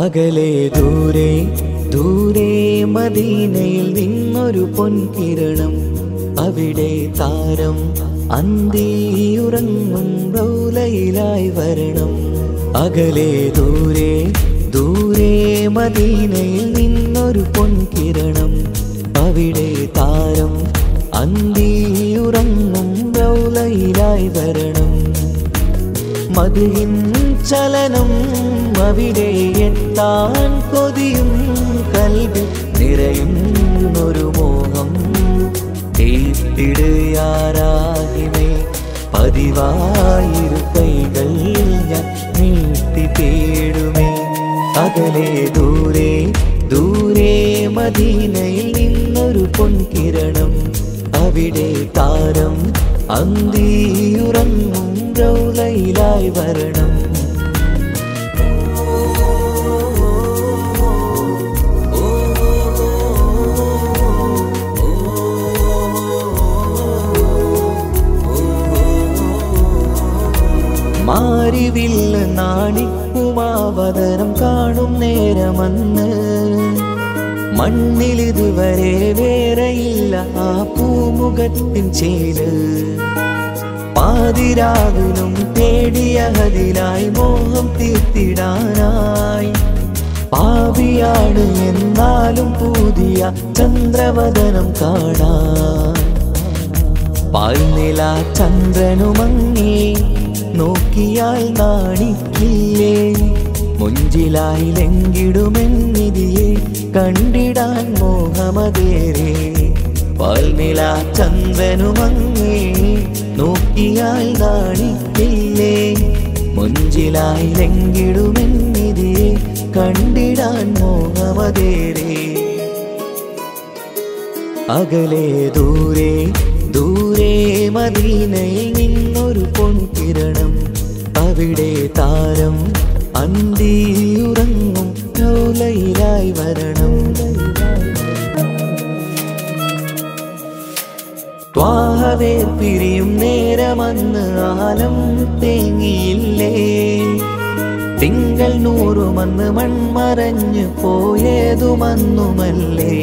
അകലെ ദൂരെ ദൂരെ മദീനയിൽ നിന്നൊരു പൊൻകിരണം അവിടെ താരം അന്തിയുറങ്ങും റൗലയിലായി വരണം അകലെ ദൂരെ ദൂരെ മദീനയിൽ നിന്നൊരു പൊൻകിരണം അവിടെ താരം അന്തിയുറങ്ങും റൗലയിലായി വരണം മതിയിൻ ചലനം അവിടെ എത്താൻ കൊതിയും കൽവിൽ നിറയുന്നൊരു മോഹം തീർത്തിടുയാരാഹിമേ പതിവായിരു കൈകൾ ഞാൻ നീട്ടി തേടുമേ അകലെ ദൂരെ ദൂരെ മദീനയിൽ നിന്നൊരു പൊൻകിരണം അവിടെ താരം അന്തിയുറങ്ങും റൗലയിലായി വരണം മാരിവില്ല് നാണിക്കുമാവതരം കാണും നേരമന്ന് മണ്ണിലിതുവരെ വേറെയില്ല ആ പൂമുഖത്തിൻ ചേര് പാതിരാവിലും തേടിയ ഹതിലായി മോഹം തീർത്തിടാനായി പാവിയാണ് എന്നാലും പുതിയ ചന്ദ്രവദനം കാണാൻ പാൽനില ചന്ദ്രനുമങ്ങി നോക്കിയാൽ നാണിക്കില്ലേ മുഞ്ചിലായി ലങ്കിടുമെന്നിതിയെ കണ്ടിടാൻ മോഹമതേരെ പാൽനില ചന്ദ്രനുമങ്ങി നോക്കിയാൽ നാണിക്കില്ലേ മുഞ്ചിലായി ലങ്കിടുമെന്നിതിയെ കണ്ടിടാൻ മോഹമതേരേ അകലെ ദൂരെ ദൂരെ മദീനയിൽ നിന്നൊരു പൊൻകിരണം അവിടെ താരം അന്തിയുറങ്ങും കൗലയിലായി വരണം ത്വാഹവേ പിരിയും നേരമന്ന് ആലം തേങ്ങിയില്ലേ തിങ്കൾ നൂറുമന്ന് മൺമറഞ്ഞു പോയതുമന്നുമല്ലേ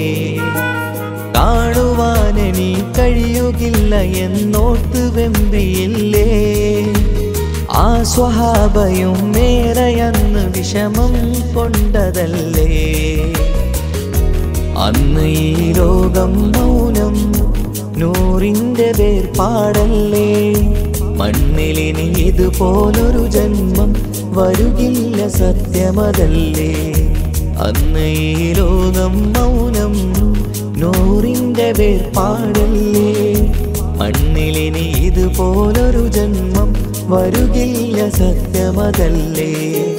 കാണുവാനെനി കഴിയുകില്ല എന്നോർത്ത് വെമ്പിയില്ലേ ആ സ്വഹാബയും മേറയന്ന് വിഷമം കൊണ്ടതല്ലേ അന്ന് ഈ ലോകം മൗനം നൂറിൻ്റെ വേർപാടല്ലേ മണ്ണിലിനി ഇതുപോലൊരു ജന്മം വരുകില്ല സത്യമതല്ലേ അന്ന് ഈ ലോകം മൗനം നൂറിൻ്റെ വേർപാടല്ലേ മണ്ണിലിനി ഇതുപോലൊരു ജന്മം വരുകില്ല സത്യമതല്ലേ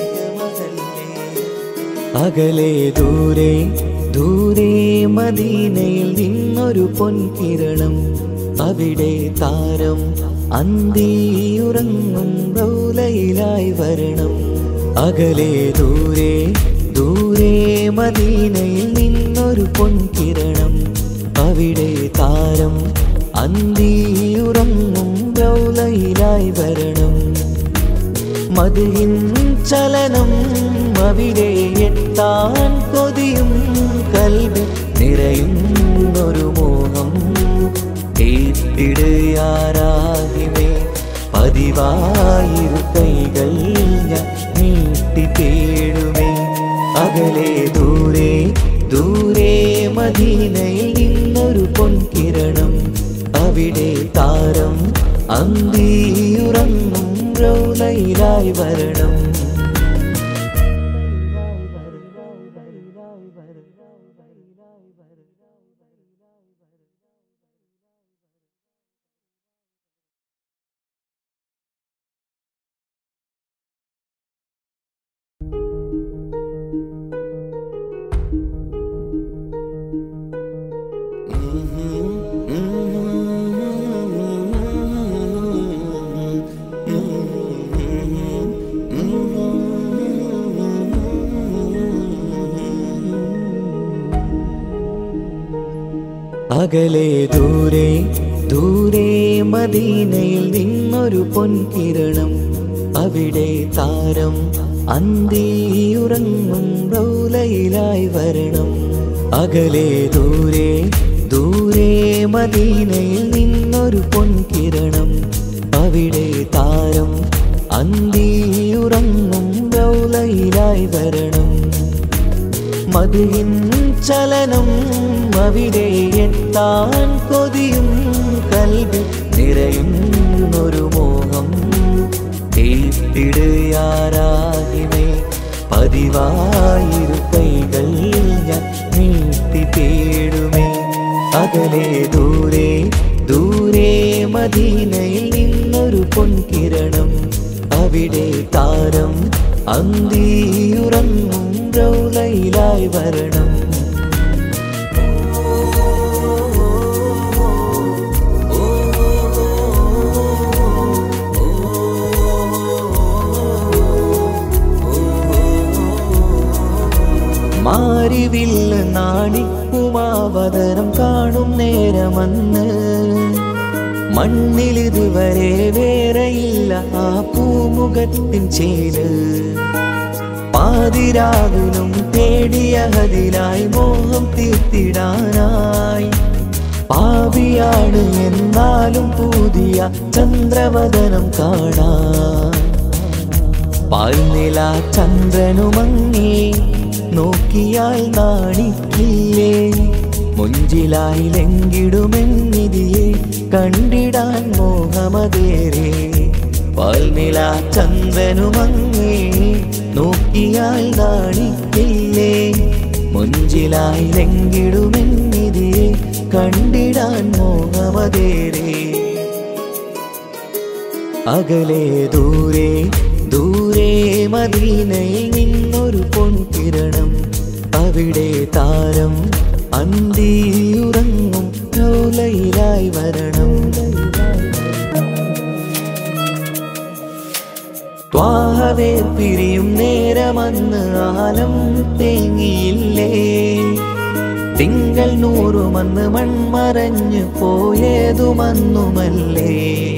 അകലെ ദൂരെ ദൂരെ മദീനയിൽ നിന്നൊരു പൊൻകിരണം അവിടെ താരം അന്തിയുറങ്ങും റൗലയിലായി വരണം അകലെ ദൂരെ ദൂരെ മദീനയിൽ നിന്നൊരു പൊൻകിരണം അവിടെ താരം അന്തിയുറങ്ങും റൗലയിലായി വരണം മതിയിൻ ചലനം അവിടെ എത്താൻ കൊതിയും കൽവി നിറയുന്നൊരു മോഹം കേട്ടിടുയാരാഹിമേ പതിവായിരു കൈകൾ ഞാൻ നീട്ടി തേടുമേ അകലെ ദൂരെ ദൂരെ മദീനയിൽ നിന്നൊരു പൊൻകിരണം അവിടെ താരം അന്തിയുറങ്ങും റൗലയിലായി വരണം അകലെ ദൂരെ ദൂരെ മദീനയിൽ നിന്നൊരു പൊൻകിരണം അവിടെ താരം അന്തിയുറങ്ങും റൗലയിലായി വരണം അകലെ ദൂരെ ദൂരെ മദീനയിൽ നിന്നൊരു പൊൻകിരണം അവിടെ താരം അന്തിയുറങ്ങും റൗലയിലായി വരണം മതിയിൻ ചലനം അവിടെ എത്താൻ കൊതിയും കൽവി നിറയുന്നൊരു മോഹം തീർത്തിടുയാരാഹിമേ പതിവായിരു കൈകൾ ഞാൻ നീട്ടി തേടുമേ അകലെ ദൂരെ ദൂരെ മദീനയിൽ നിന്നൊരു പൊൻകിരണം അവിടെ താരം അന്തിയുറങ്ങും റൗലയിലായി വരണം മാരിവില്ല് നാണിക്കുമാവതരം കാണും നേരമന്ന് മണ്ണിലിതുവരെ വേറെയില്ല ആ പൂമുഖത്തിൻ ചേല് പാതിരാവിലും തേടിയ ഹതിലായി മോഹം തീർത്തിടാനായി പാവിയാണ് എന്നാലും പുതിയ ചന്ദ്രവദനം കാണാൻ പാൽനില ചന്ദ്രനുമങ്ങി നോക്കിയാൽ നാണിക്കില്ലേ മുഞ്ചിലായി ലങ്കിടുമെന്നിതിയെ കണ്ടിടാൻ മോഹമതേറെ പാൽനില ചന്ദ്രനുമങ്ങി നോക്കിയാൽ നാണിക്കില്ലേ മുഞ്ചിലായി ലങ്കിടുമെന്നിതിയെ കണ്ടിടാൻ മോഹമതേറെ അകലെ ദൂരെ ദൂരെ മദീനയിൽ നിന്നൊരു പൊൻകിരണം അവിടെ താരം അന്തിയുറങ്ങും കൗലയിലായി വരണം ത്വാഹവേ പിരിയും നേരമന്ന് ആലം തേങ്ങിയില്ലേ തിങ്കൾ നൂറുമന്ന് മൺമറഞ്ഞു പോയതുമന്നുമല്ലേ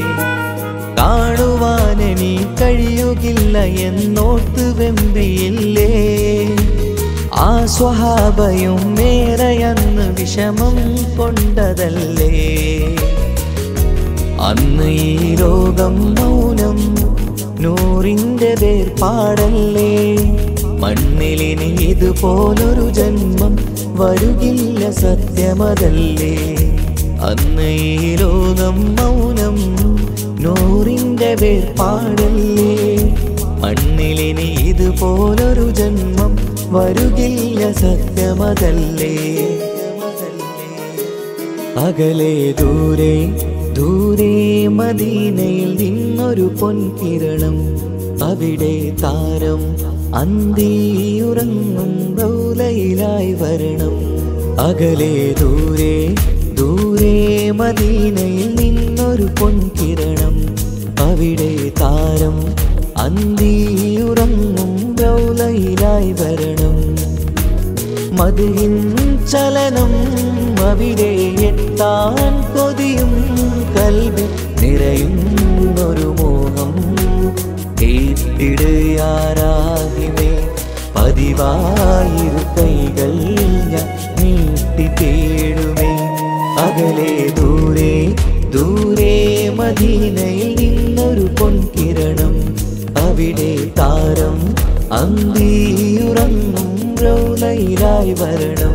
കാണുവാനെനി കഴിയുകില്ല എന്നോർത്ത് വെമ്പിയില്ലേ ആ സ്വഹാബയും മേറയന്ന് വിഷമം കൊണ്ടതല്ലേ അന്ന് ഈ ലോകം മൗനം നൂറിൻ്റെ വേർപാടല്ലേ മണ്ണിലിനി ഇതുപോലൊരു ജന്മം വരുകില്ല സത്യമതല്ലേ അന്ന് ഈ ലോകം മൗനം നൂറിൻ്റെ വേർപാടല്ലേ മണ്ണിലിനി ഇതുപോലൊരു ജന്മം വരുകില്ല സത്യമതല്ലേ അകലെ ദൂരെ ദൂരെ മദീനയിൽ നിന്നൊരു പൊൻകിരണം അവിടെ താരം അന്തിയുറങ്ങും റൗലയിലായി വരണം അകലെ ദൂരെ ദൂരെ മദീനയിൽ നിന്നൊരു പൊൻകിരണം അവിടെ താരം അന്തിയുറങ്ങും റൗലയിലായി വരണം മതിയിൻ ചലനം അവിടെ എത്താൻ കൊതിയും കൽവി നിറയുന്നൊരു മോഹം കേട്ടിടുയാരാഹിമേ പതിവായിരു കൈകൾ ഞാൻ നീട്ടി തേടുമേ അകലെ ദൂരെ ദൂരെ മദീനയിൽ നിന്നൊരു പൊൻകിരണം അവിടെ താരം അന്തിയുറങ്ങും റൗലയിലായി വരണം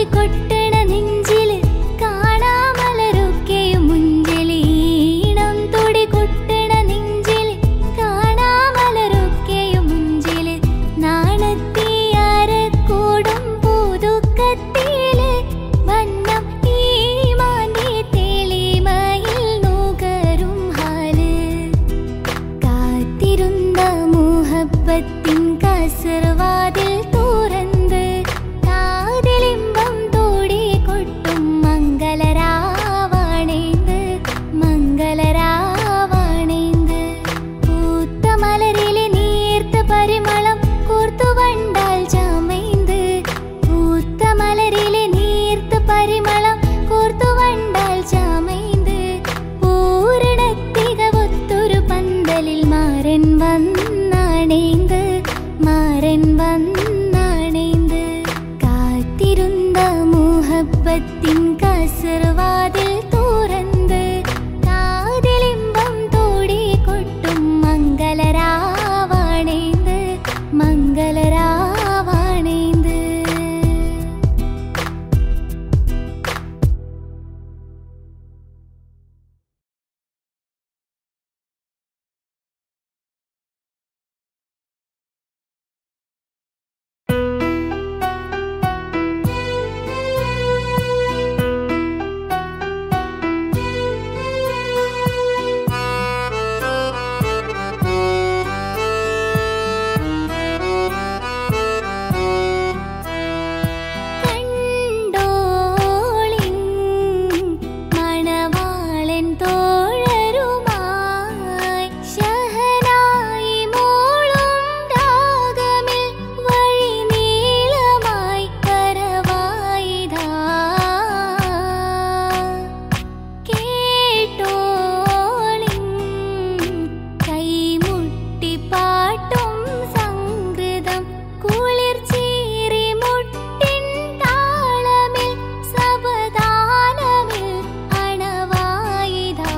കൊട്ടണ നെഞ്ചില് കാണാമലരൊക്കെയും മുഞ്ചില് ഈണം തുടി കൊട്ടണ നെഞ്ചില് കാണാമലരൊക്കെയും മുഞ്ചില് നാണത്തിയാരക്കൂടും പുതുക്കത്തില് വന്നം ഈ മാന്റെ തെളിമയിൽ നുകരും ഹാല് കാത്തിരുന്ന മുഹബത്തിൻ കസർവാതിൽ തുറന്ന് കാതിലിമ്പം തോടി കൊട്ടും മംഗളരാവാണേന്ത് മംഗളരാവാണേന്ത് പൂത്ത മലരിലെ നീർത്ത പരിമളം കൂർത്തു വണ്ടാൽ ചമൈന്ത് പൂത്ത മലരിലെ നീർത്ത പരിമളം കൂർത്തു വണ്ടാൽ ചമൈന്ത് പൂരണത്തികവൊത്തൊരു പന്തലിൽ മാറൻ വന്നാണേന്ത് മാറൻ വന്നാണേന്ത് കാത്തിരുന്ന മുഹബത്തിൻ കസർവാതിൽ തുറന്ന് കാതിലിമ്പം തോടി കൊട്ടും മംഗളരാവാണേന്ത് മംഗളരാവാണേന്ത് കണ്ടോളിൻ മണവാളൻ തോഴരുമായി ശഹനായി മോളും രാഗമിൽ വഴി നീളമായി കരവായിതാ കേട്ടോളിൻ കൈമുട്ടി പാട്ടും സംഗൃതം കുളിർ ചീറി മുട്ടിൻ താളമിൽ സവധാനമിൽ അണവായിതാ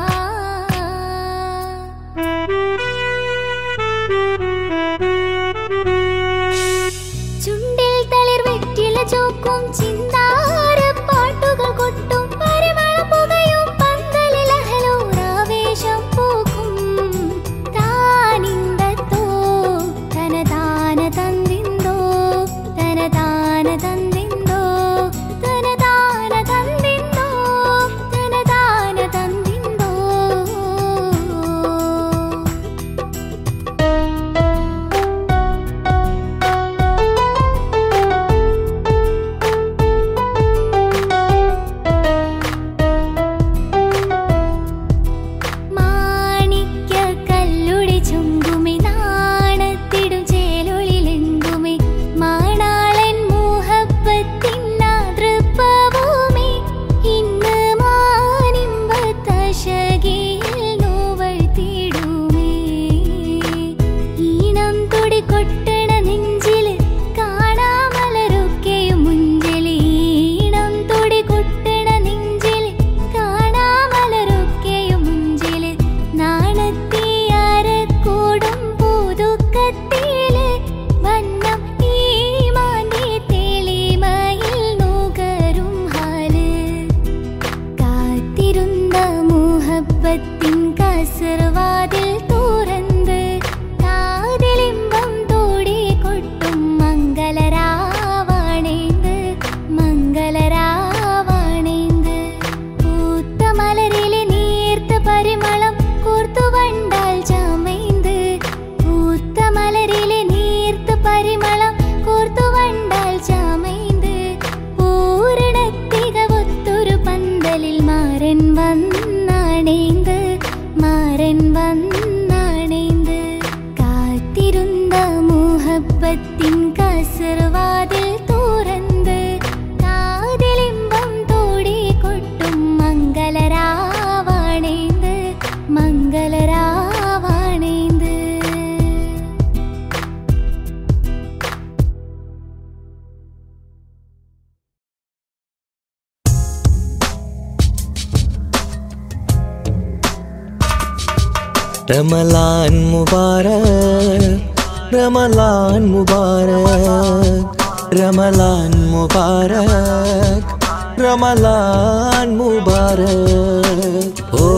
ചുണ്ടിൽ തളിർ വെറ്റില ചോക്കും ചിന്താര പാട്ടുകൾ കൊട്ടും പരിമള പുകയും പന്തലിൽ അഹലോരാവേശം പൂക്കും താനിന്തത്തോ തനതാന തന്തിന്തോ തനതാന തന്തിന്തോ തനതാന തന്തിന്തോ തനതാന തന്തിന്തോ മാണിക്യ കല്ലുടി ചുങ്കുമി നാണത്തിടും ചേലൊളിലെങ്കുമി മാണാളൻ മോഹപ്പത്തിൻ നൃപ്പഭൂമി ഇന്ന് മാനിമ്പത്തശകിയിൽ നോവഴ്ത്തിടുമേ ഈണം തുടി കൊട്ടണ നെഞ്ചില് കാണാമലരൊക്കെയും മുഞ്ചില് ഈണം തുടി കൊട്ടണ നെഞ്ചില് കാണാമലരൊക്കെയും മുഞ്ചില് നാണത്തിയാരക്കൂടും പുതുക്കത്തില് വന്നം ഈ മാന്റെ തെളിമയിൽ നുകരും ഹാല് കാത്തിരുന്ന മുഹബത്തിൻ കസർവാതിൽ തുറന്ന് കാതിലിമ്പം തോടി കൊട്ടും മംഗളരാവാണേന്ത് മംഗളരാവാണേന്ത് പൂത്ത മലരിലെ നീർത്ത പരിമളം കൂർത്തു വണ്ടാൽ ചമൈന്ത് പൂത്ത മലരിലെ നീർത്ത പരിമളം കൂർത്തു വണ്ടാൽ ചമൈന്ത് പൂരണത്തികവൊത്തൊരു പന്തലിൽ മാറൻ വന്നാണേന്ത് മാറൻ വന്നാണേന്ത് കാത്തിരുന്ന മുഹബത്തിൻ കസർവാതിൽ തുറന്ന് കാതിലിമ്പം തോടി കൊട്ടും മംഗളരാവാണേന്ത് മംഗളരാവാണേന്ത് റമലാൻ മുബാരക് റമലാൻ മുബാരക് റമലാൻ മുബാരക് റമലാൻ മുബാരക് ഓ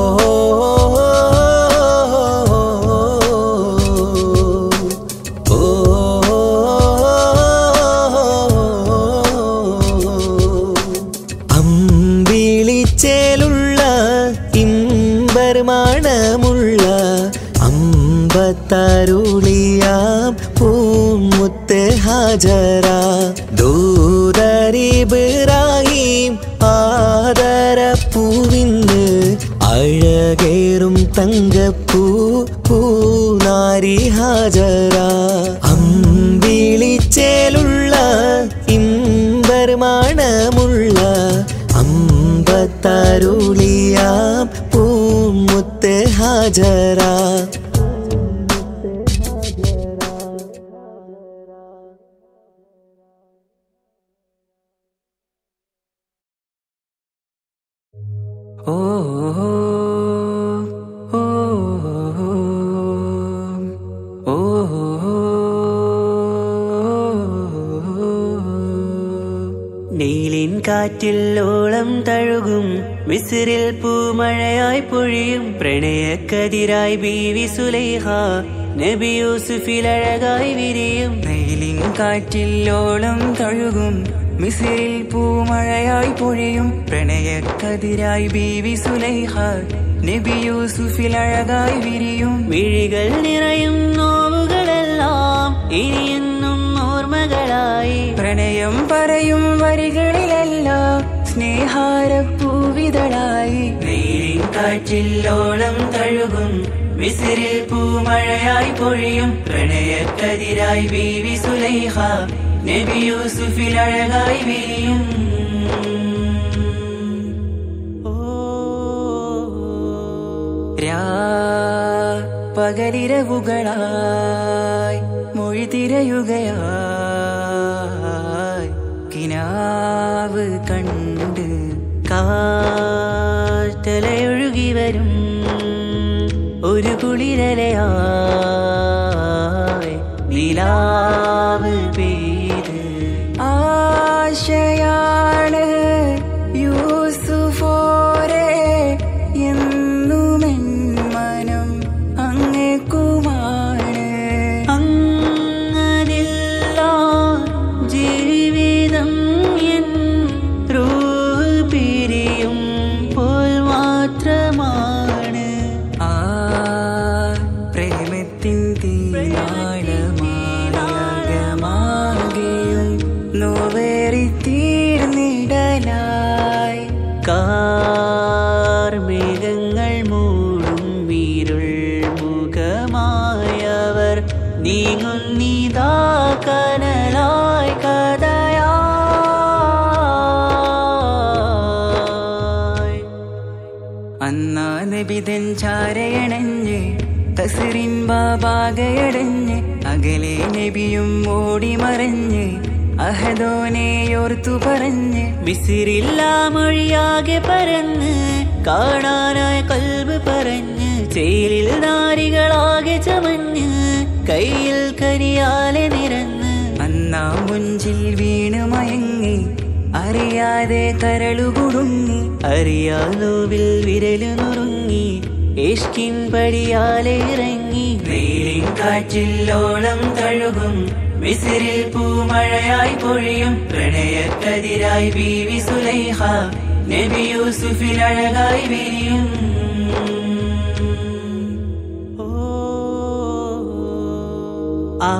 അമ്പിളിച്ചേലുള്ള ഇമ്പർമാണമുള്ള അമ്പത്തരുളിയാം പൂമുത്ത് ഹാജര ദൂതരിബ്രാഹിം ആദരപ്പൂവിന്ന് അഴകേറും തങ്കപ്പൂ പൂനാരി ഹാജര അമ്പിളിച്ചേലുള്ള ഇമ്പർമാണമുള്ള അമ്പത്തരുളിയാം പൂമുത്ത് ഹാജര ഓ ഓ ഓ നീലിൻ കാറ്റിൽ ഓളം തഴുകും മിസിറിൽ പൂമഴയായി പൊഴിയും പ്രണയക്കതിരായി ബീവി സുലൈഹ നബി യൂസുഫിൽ അഴകായി വിരിയും നീലിൻ കാറ്റിൽ ഓളം തഴുകും മിസിറിൽ പൂമഴയായി പൊഴിയും പ്രണയക്കതിരായി ബീവി സുലൈഹ നബി യൂസുഫിൽ അഴകായി വിരിയും മിഴികൾ നിറയും നോവുകളെല്ലാം ഇനിയെന്നും ഓർമ്മകളായി പ്രണയം പറയും വരികളിലെല്ലാം സ്നേഹാരപ്പൂവിതളായി നീലിൻ കാറ്റിൽ ഓളം തഴുകും മിസിറിൽ പൂമഴയായി പൊഴിയും പ്രണയക്കതിരായി ബീവി സുലൈഹ നബി യൂസുഫിൽ അഴകായി വിരിയും രാ പകലിരവുകളായി മൊഴി തിരയുകയായി കിനാവ് കണ്ട് കാറ്റലയൊഴുകി വരും ഒരു കുളിരലയായി നിലാവ് പെയ്ത് ആശയാണ് യൂസുഫോരെ എന്നുമെൻ മനം അങ്ങേക്കുമാണ് അങ്ങനില്ല ജീവിതം എൻ റൂഹ് പിരിയും പോൽ മാത്രമാണ് ആ പ്രേമത്തിൻ തീനാളമാകമാകെയും നോവേറി തീർന്നിടലായി കാർമേഘങ്ങൾ മൂടും വീരുൾ മുഖമായവർ നീങ്ങുന്നിതാ കനലായി കഥയായി അന്നാ നബിതൻ ചാരയണഞ്ഞ് തസറിൻ ബാബാകയടഞ്ഞ് അകലെ നബിയും ഓടി മറഞ്ഞ് അഹദോനെയോർത്തു പറഞ്ഞ് മിസിറില്ല മൊഴിയാകെ പരന്ന് കാണാനായ കൽബ് പറഞ്ഞ് ചേലിൽ നാരികളാകെ ചമഞ്ഞ് കയ്യിൽ കരിയാലെ നിരന്ന് അന്നാ മുഞ്ചിൽ വീണ് മയങ്ങി അറിയാതെ കരളുകുടുങ്ങി അറിയാലോവിൽ വിരലു നുറുങ്ങി ഇഷ്കിൻ പടിയാലെ ഇറങ്ങി വെയിലിൻ കാറ്റില്ലോളം തഴുകും മിസിറിൽ പൂമഴയായി പൊഴിയും പ്രണയക്കതിരായി ബീവി സുലൈഹ നബി യൂസുഫിൽ അഴകായി വിരിയും ആ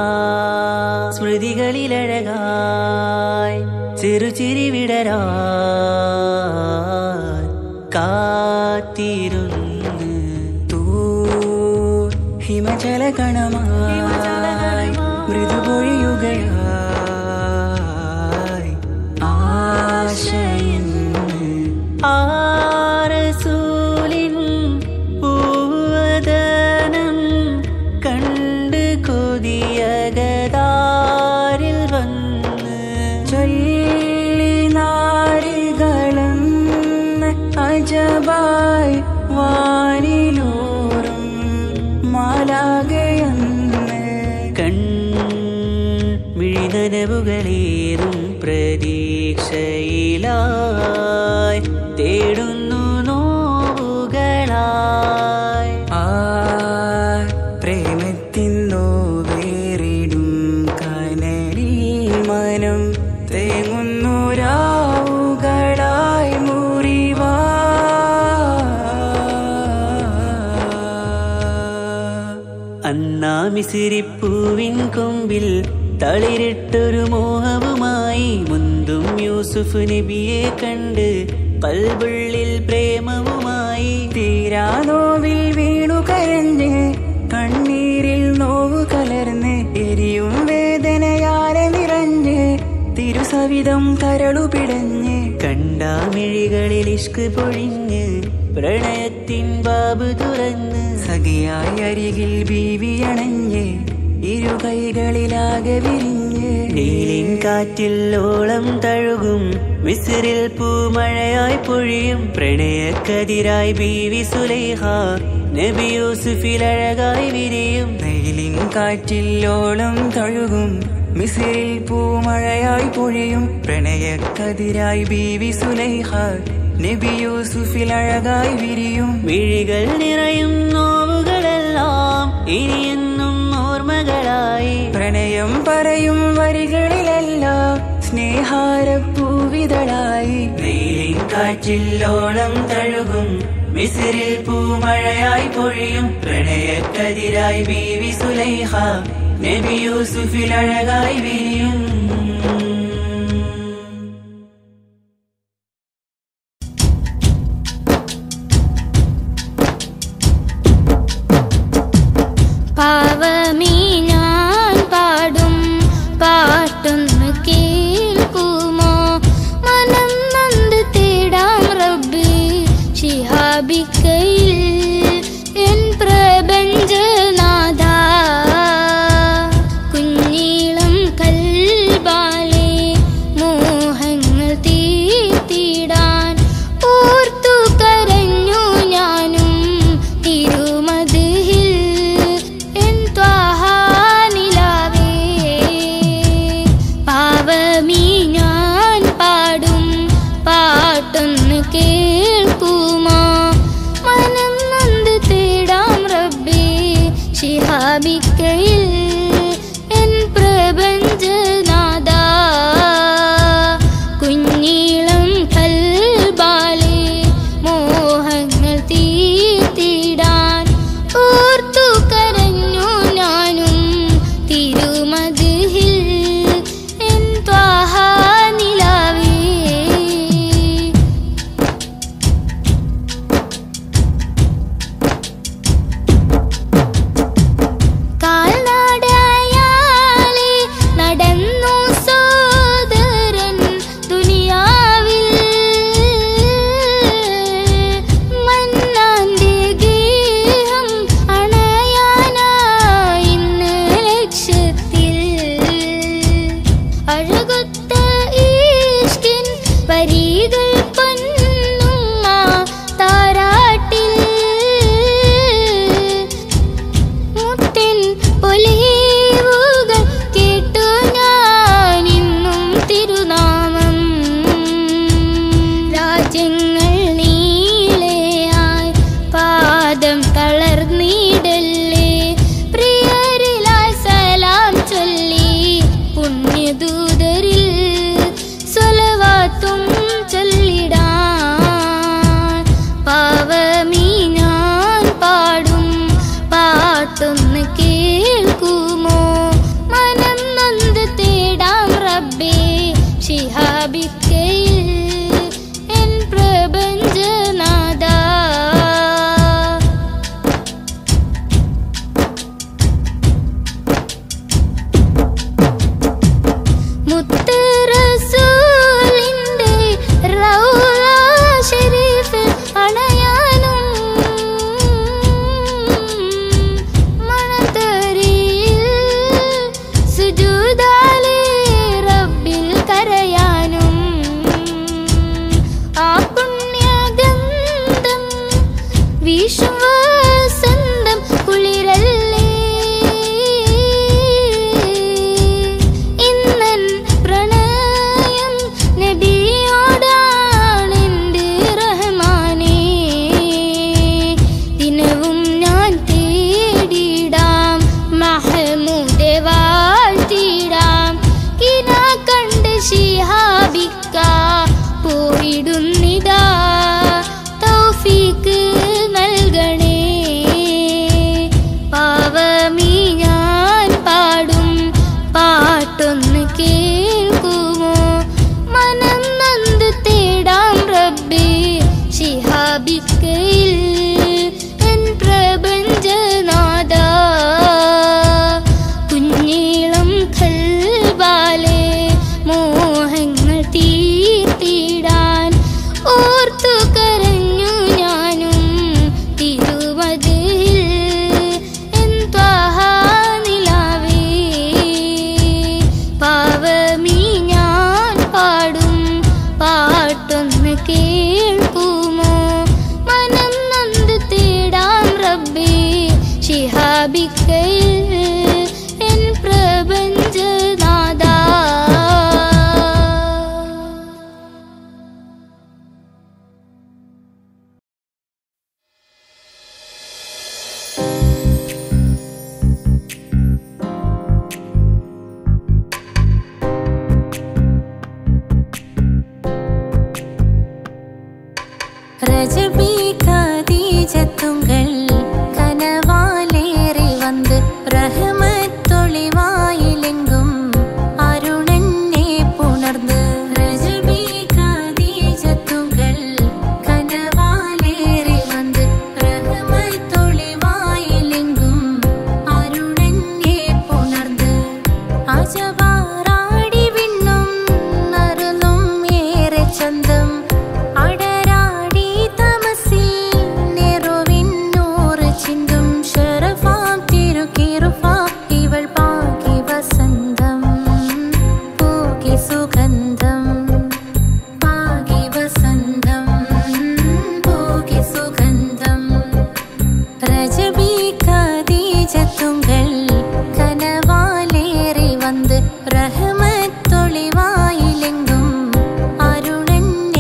സ്മൃതികളിലഴകായി ചെറുചിരി വിടരാ കാത്തിരുന്ന് തൂ ഹിമചല കണമായി മൃദുപൊഴിയുകയായി ആശയെന്ന് ആരസൂലിൻ പൂവദനം കണ്ട് കൊതിയകതാരിൽ വന്ന് ചൊല്ലി നാരികളെന്ന് അജബായി വാനിലൂറും മാലാകയെന്ന് കൺ മിഴിനനവുകളേറും പ്രതീക്ഷ പ്രതീക്ഷയിലായി തേടുന്നു നോവുകളായി ആ പ്രേമത്തിന്നോ വേറിടും കനലിൽ മനം തേങ്ങുന്നു രാവുകളായി മുറിവാ അന്നാ മിസിരിപ്പൂവിൻ കൊമ്പിൽ തളിരിട്ടൊരു മോഹവുമായി മുന്തും യൂസുഫ് നബിയെ കണ്ട് കൽബുള്ളിൽ പ്രേമവുമായി തീരാ നോവിൽ വീണു കരഞ്ഞ് കണ്ണീരിൽ നോവ് കലർന്ന് എരിയും വേദനയാലെ നിറഞ്ഞ് തിരുസവിധം കരളു പിടഞ്ഞ് കണ്ടാമിഴികളിൽ ഇഷ്ക് പൊഴിഞ്ഞ് പ്രണയത്തിൻ ബാബ് തുറന്ന് സഖിയായി അരികിൽ ബീവിയണഞ്ഞ് ഇരു കൈകളിലാകെ വിരിഞ്ഞ് നീലിൻ കാറ്റിൽ ഓളം തഴുകും വിസിറിൽ പൂമഴയായി പൊഴിയും പ്രണയക്കതിരായി ബീവി സുലൈഹ നബി യൂസുഫിൽ അഴകായി വിരിയും നെയിലിൻ കാറ്റിൽ ഓളം തഴുകും മിസിറിൽ പൂമഴയായി പൊഴിയും പ്രണയക്കതിരായി ബീവി സുലൈഹ നബി യൂസുഫിൽ അഴകായി വിരിയും മിഴികൾ നിറയും നോവുകളെല്ലാം ഇനിയെന്നും ഓർമ്മകളായി പ്രണയം പറയും വരികളിലെല്ലാം സ്നേഹാരപ്പൂവിതളായി നീലിൻ കാറ്റിൽ ഓളം തഴുകും മിസിറിൽ പൂമഴയായി പൊഴിയും പ്രണയക്കതിരായി ബീവി സുലൈഹ നബി യൂസുഫിൽ അഴകായി വിരിയും പാവമീ ഞാൻ പാടും പാട്ടൊന്ന് കേൾക്കുമോ മനം നന്ദ് തേടാം റബ്ബി ശിഹാബിക്കയിൽ എൻ പ്രപഞ്ചനാഥ കുഞ്ഞീളം കൽബാലെ മോഹങ്ങൾ തീർത്തിടാൻ ഓർത്തു കരഞ്ഞു ഞാനും തിരുമതിൽ എൻ ത്വാഹാനിലാവേ പാവമീ ഞാൻ പാടും പാട്ടൊന്ന് കേൾക്കുമോ മനം നന്ദ് തേടാം റബ്ബേ ശിഹാബിക്കയിൽ എൻ പ്രപഞ്ചനാഥ കുഞ്ഞീളം കൽബാലെ മോഹങ്ങൾ തീർത്തിടാൻ ഓർത്തു കരഞ്ഞു ഞാനും തിരുമതിൽ എൻ ത്വാഹാനിലാവേ കാൽനടയാലെ നടന്നു സോദരൻ ദുനിയാവിൽ മന്നാന്റെ ഗേഹം അണയാനായി ഇന്ന് ലക്ഷ്യത്തിൽ അഴകൊത്ത ഈഷ്കിൻ വരികൾ പൊന്നുമ്മ താരാട്ടിൽ മുത്തിൻ പൊലിവുകൾ കേട്ടു ഞാൻ ഇന്നും തിരുനാമം രാജ്യങ്ങൾ നീളെയായി പാദം തളർന്നിടല്ലേ പ്രിയരിലായി സലാം ചൊല്ലി പുണ്യദൂതരിൽ സ്വലവാത്തും ചൊല്ലിടാൻ പാവമീ ഞാൻ പാടും പാട്ടൊന്ന് കേൾക്കുമോ മനം നൊന്ത് തേടാം റബ്ബേ ശിഹാബിക്കയിൽ എൻ പ്രപഞ്ചനാഥ മുത്ത് റസൂലിന്റെ റൗള ശരീഫിൽ അണയാനും മണത്തരിയിൽ സുജൂദാലെ റബ്ബിൽ കരയാനും ആ പുണ്യ പോയിടുന്നിതാ തൗഫീക്ക് നൽകണേ പാവമീ ഞാൻ പാടും പാട്ടൊന്ന് കേൾക്കുമോ മനം നന്ദു തേടാം റബ്ബേ ശിഹാബിക്കയിൽ എൻ പ്രപഞ്ചനാഥ കുഞ്ഞീളം കൽബാലെ മോഹങ്ങൾ തീർത്തിടാൻ ഓർത്തു കരഞ്ഞു ഞാനും തിരുവതിൽ എൻ നിലാവേ പാവമീ ഞാൻ പാടും പാട്ടൊന്ന് കേൾക്കുമോ മനം നന്ദു തേടാം റബ്ബേ ശിഹാബിക്കയിൽ എൻ പ്രപഞ്ചനാഥാ ரஜபி கதீஜத்துங்கள் கனவாலேறி வந்து ரஹமத்தொளிவாயிலெங்கும் அருணன்னே புணர்ந்து ரஜபி கதீஜத்துங்கள் கனவாலேறி வந்து ரஹமத்தொளிவாயிலெங்கும் அருணன்னே புணர்ந்து അജവാറാടി വിണ്ണും നറുന്നും ഏറെ ചന്തം അടരാടി തമസിൽ നെറുവിന്നൂറ് ചിന്തും ഷറഫാം തിരുക്കിറുഫാ ഇവൾ പാകി വസന്തം പൂകി സുഗന്ധം പാകി വസന്തം പൂകി സുഗന്ധം ரஜபி கதீஜத்துங்கள் கனவாலேறி வந்து ரஹமத்தொளிவாயிலெங்கும் அருணன்னே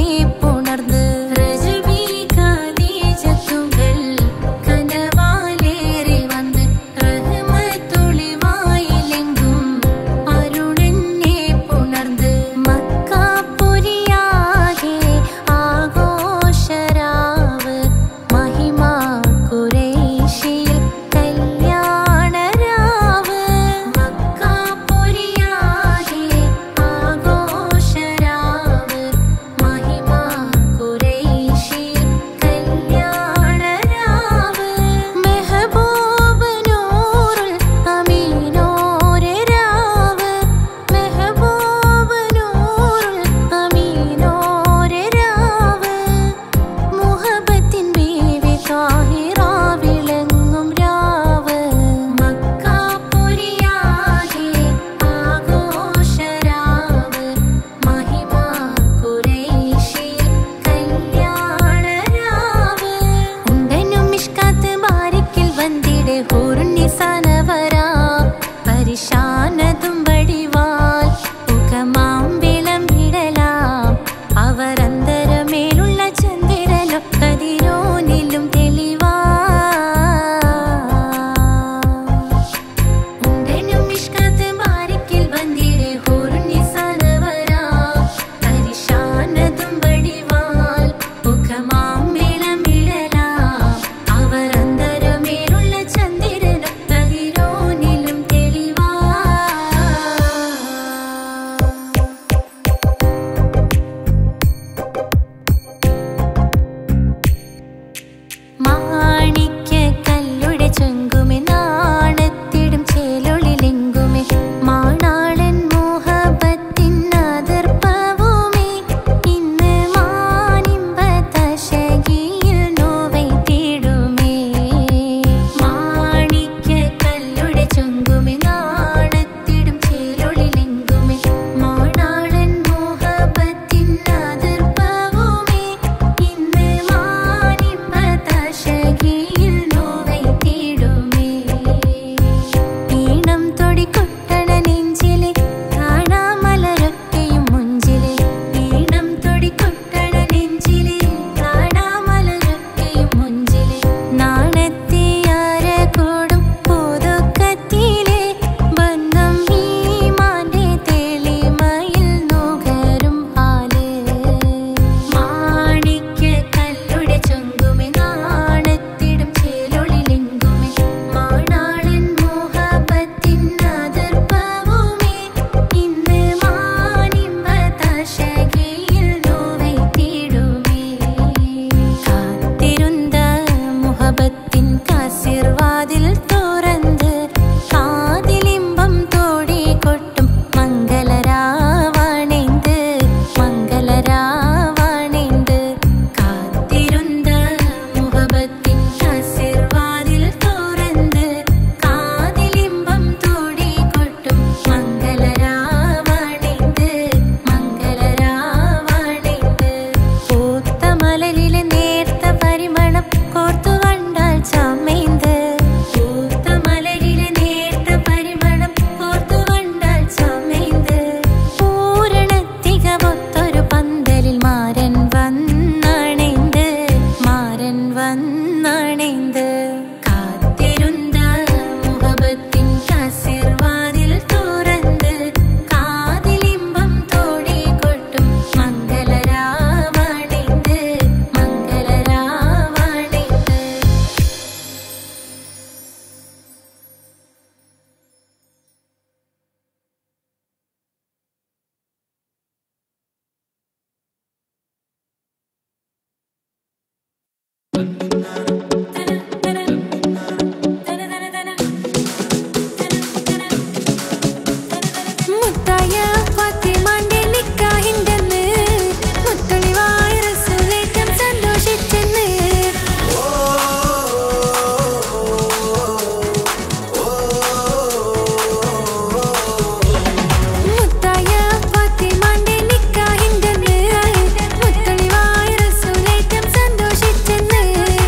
മുത്തായ ഫാത്തിമാന്റെ നിക്കാഹിന്റെന്ന് മുത്തൊളിവായ റസൂലേറ്റം സന്തോഷിച്ചെന്ന് മുത്തായ ഫാത്തിമാന്റെ നിക്കാഹിന്റെന്ന് മുത്തൊളിവായ റസൂലേറ്റം സന്തോഷിച്ചെന്ന്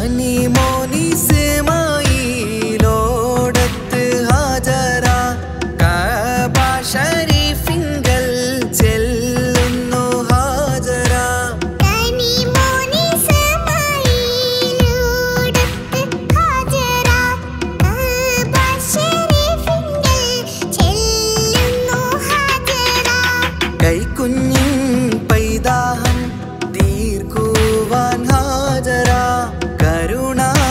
കനി മോനിസമായി ലോടത്ത് ഹാജര കബ ഷരീഫിങ്കൽ ചെല്ലുന്നു ഹാജര കനി മോനി സമായിലൂടത്ത് ഹാജറ കഅബ ശരീഫിങ്കൽ ചെല്ലുന്നു ഹാജറ കൈക്കുഞ്ഞിൻ പൈതാഹം തീർക്കുവാൻ ഹാജര കരുണാ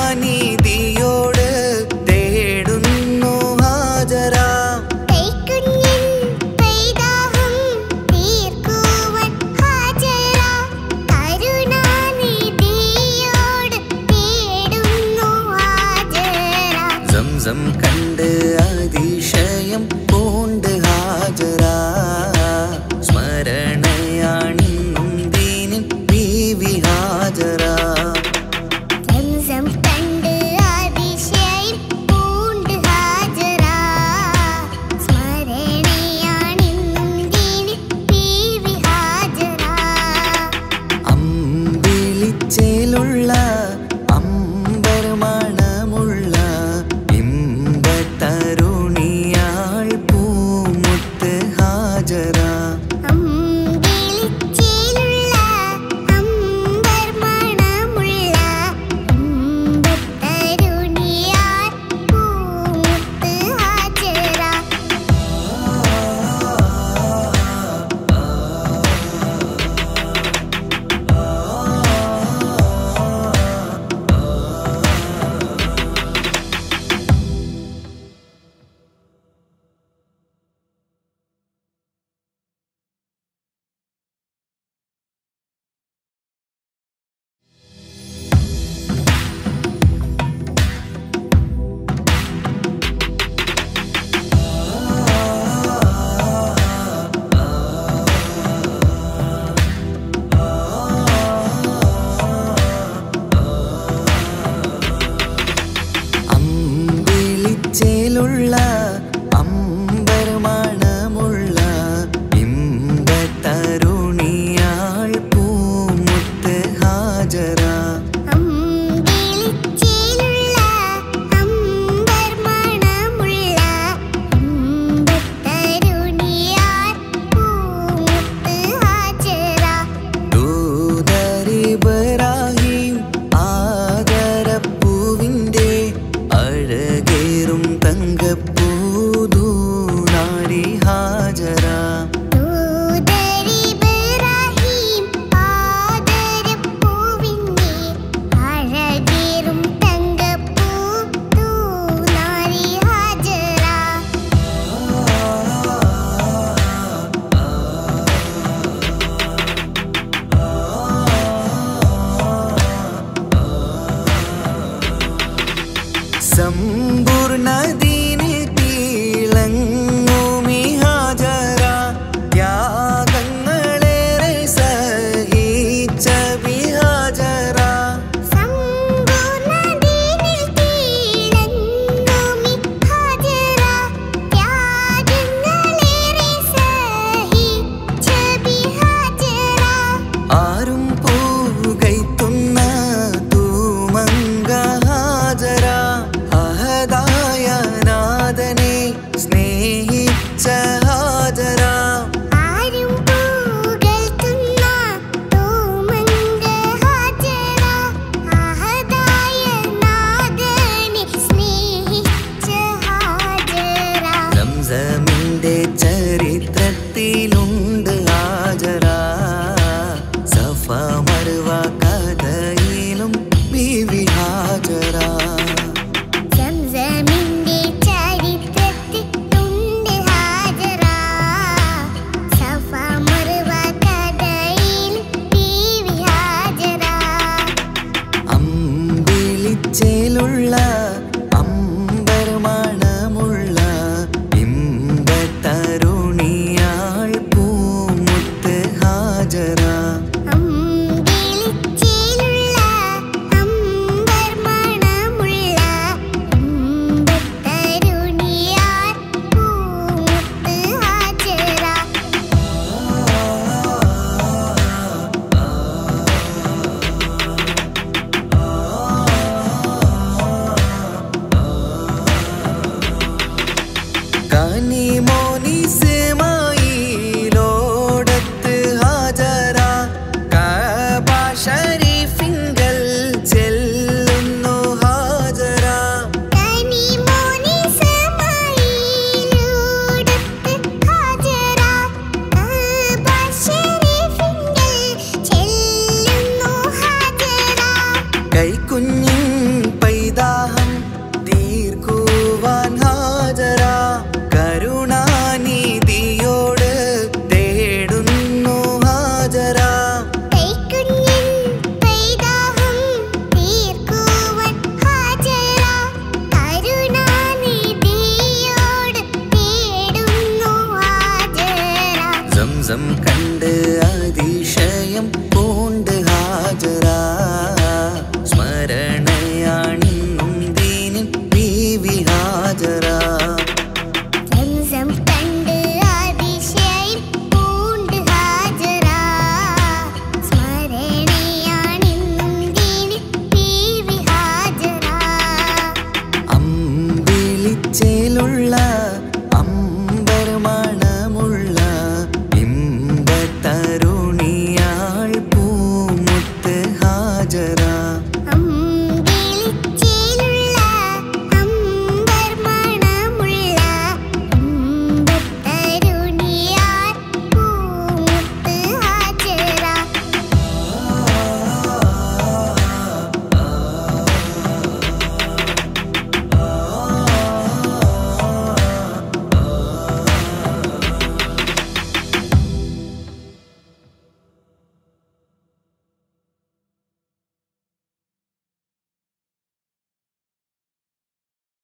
കൈക്കുഞ്ഞിൻ